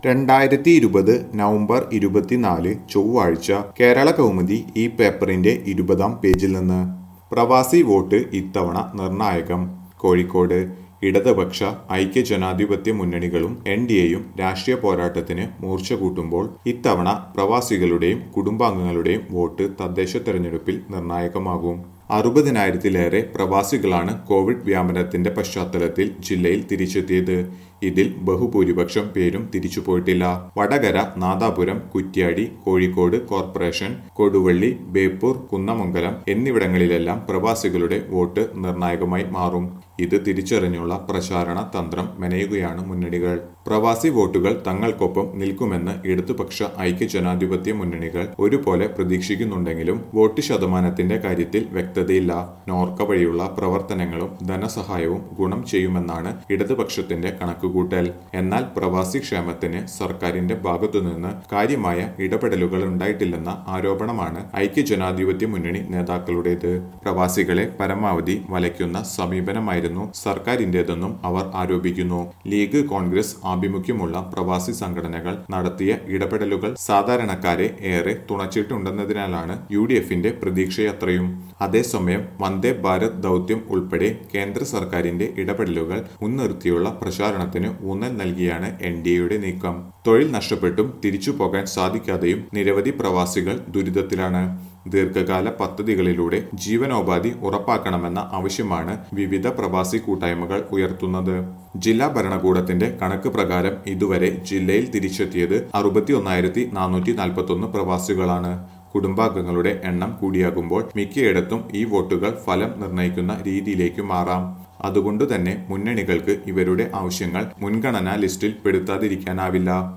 രണ്ടായിരത്തി ഇരുപത് നവംബർ ഇരുപത്തിനാല് ചൊവ്വാഴ്ച കേരള കൗമുദി ഈ പേപ്പറിന്റെ ഇരുപതാം പേജിൽ നിന്ന് പ്രവാസി വോട്ട് ഇത്തവണ നിർണായകം കോഴിക്കോട് ഇടതുപക്ഷ ഐക്യ ജനാധിപത്യ മുന്നണികളും എൻ ഡി എയും രാഷ്ട്രീയ പോരാട്ടത്തിന് മൂർച്ച കൂട്ടുമ്പോൾ ഇത്തവണ പ്രവാസികളുടെയും കുടുംബാംഗങ്ങളുടെയും വോട്ട് തദ്ദേശ തെരഞ്ഞെടുപ്പിൽ നിർണായകമാകും അറുപതിനായിരത്തിലേറെ പ്രവാസികളാണ് കോവിഡ് വ്യാപനത്തിന്റെ പശ്ചാത്തലത്തിൽ ജില്ലയിൽ തിരിച്ചെത്തിയത് ഇതിൽ ബഹുഭൂരിപക്ഷം പേരും തിരിച്ചുപോയിട്ടില്ല വടകര നാദാപുരം കുറ്റ്യാടി കോഴിക്കോട് കോർപ്പറേഷൻ കൊടുവള്ളി ബേപ്പൂർ കുന്നമംഗലം എന്നിവിടങ്ങളിലെല്ലാം പ്രവാസികളുടെ വോട്ട് നിർണായകമായി മാറും ഇത് തിരിച്ചറിഞ്ഞുള്ള പ്രചാരണ തന്ത്രം മെനയുകയാണ് മുന്നണികൾ പ്രവാസി വോട്ടുകൾ തങ്ങൾക്കൊപ്പം നിൽക്കുമെന്ന് ഇടതുപക്ഷ ഐക്യ ജനാധിപത്യ മുന്നണികൾ ഒരുപോലെ പ്രതീക്ഷിക്കുന്നുണ്ടെങ്കിലും വോട്ട് ശതമാനത്തിന്റെ കാര്യത്തിൽ വ്യക്തതയില്ല നോർക്ക വഴിയുള്ള പ്രവർത്തനങ്ങളും ധനസഹായവും ഗുണം ചെയ്യുമെന്നാണ് ഇടതുപക്ഷത്തിന്റെ കണക്കുകൂട്ടൽ എന്നാൽ പ്രവാസി ക്ഷേമത്തിന് സർക്കാരിന്റെ ഭാഗത്തുനിന്ന് കാര്യമായ ഇടപെടലുകൾ ഉണ്ടായിട്ടില്ലെന്ന ആരോപണമാണ് ഐക്യ ജനാധിപത്യ മുന്നണി നേതാക്കളുടേത് പ്രവാസികളെ പരമാവധി വലയ്ക്കുന്ന സമീപനമായിരുന്നു സർക്കാരിന്റേതെന്നും അവർ ആരോപിക്കുന്നു ലീഗ് കോൺഗ്രസ് ആഭിമുഖ്യമുള്ള പ്രവാസി സംഘടനകൾ നടത്തിയ ഇടപെടലുകൾ സാധാരണക്കാരെ ഏറെ തുണച്ചിട്ടുണ്ടെന്നതിനാലാണ് യു ഡി എഫിന്റെ പ്രതീക്ഷയത്രയും അതേസമയം വന്ദേ ഭാരത് ദൗത്യം ഉൾപ്പെടെ കേന്ദ്ര സർക്കാരിന്റെ ഇടപെടലുകൾ മുൻനിർത്തിയുള്ള പ്രചാരണത്തിന് ഊന്നൽ നൽകിയാണ് എൻ ഡി എയുടെ നീക്കം തൊഴിൽ നഷ്ടപ്പെട്ടും തിരിച്ചു പോകാൻ സാധിക്കാതെയും നിരവധി പ്രവാസികൾ ദുരിതത്തിലാണ് ദീർഘകാല പദ്ധതികളിലൂടെ ജീവനോപാധി ഉറപ്പാക്കണമെന്ന ആവശ്യമാണ് വിവിധ പ്രവാസി കൂട്ടായ്മകൾ ഉയർത്തുന്നത് ജില്ലാ ഭരണകൂടത്തിന്റെ കണക്ക് പ്രകാരം ഇതുവരെ ജില്ലയിൽ തിരിച്ചെത്തിയത് അറുപത്തി ഒന്നായിരത്തി നാനൂറ്റി നാൽപ്പത്തൊന്ന് പ്രവാസികളാണ് കുടുംബാംഗങ്ങളുടെ എണ്ണം കൂടിയാകുമ്പോൾ മിക്കയിടത്തും ഈ വോട്ടുകൾ ഫലം നിർണ്ണയിക്കുന്ന രീതിയിലേക്ക് മാറാം അതുകൊണ്ടുതന്നെ മുന്നണികൾക്ക് ഇവരുടെ ആവശ്യങ്ങൾ മുൻഗണനാ ലിസ്റ്റിൽ പെടുത്താതിരിക്കാനാവില്ല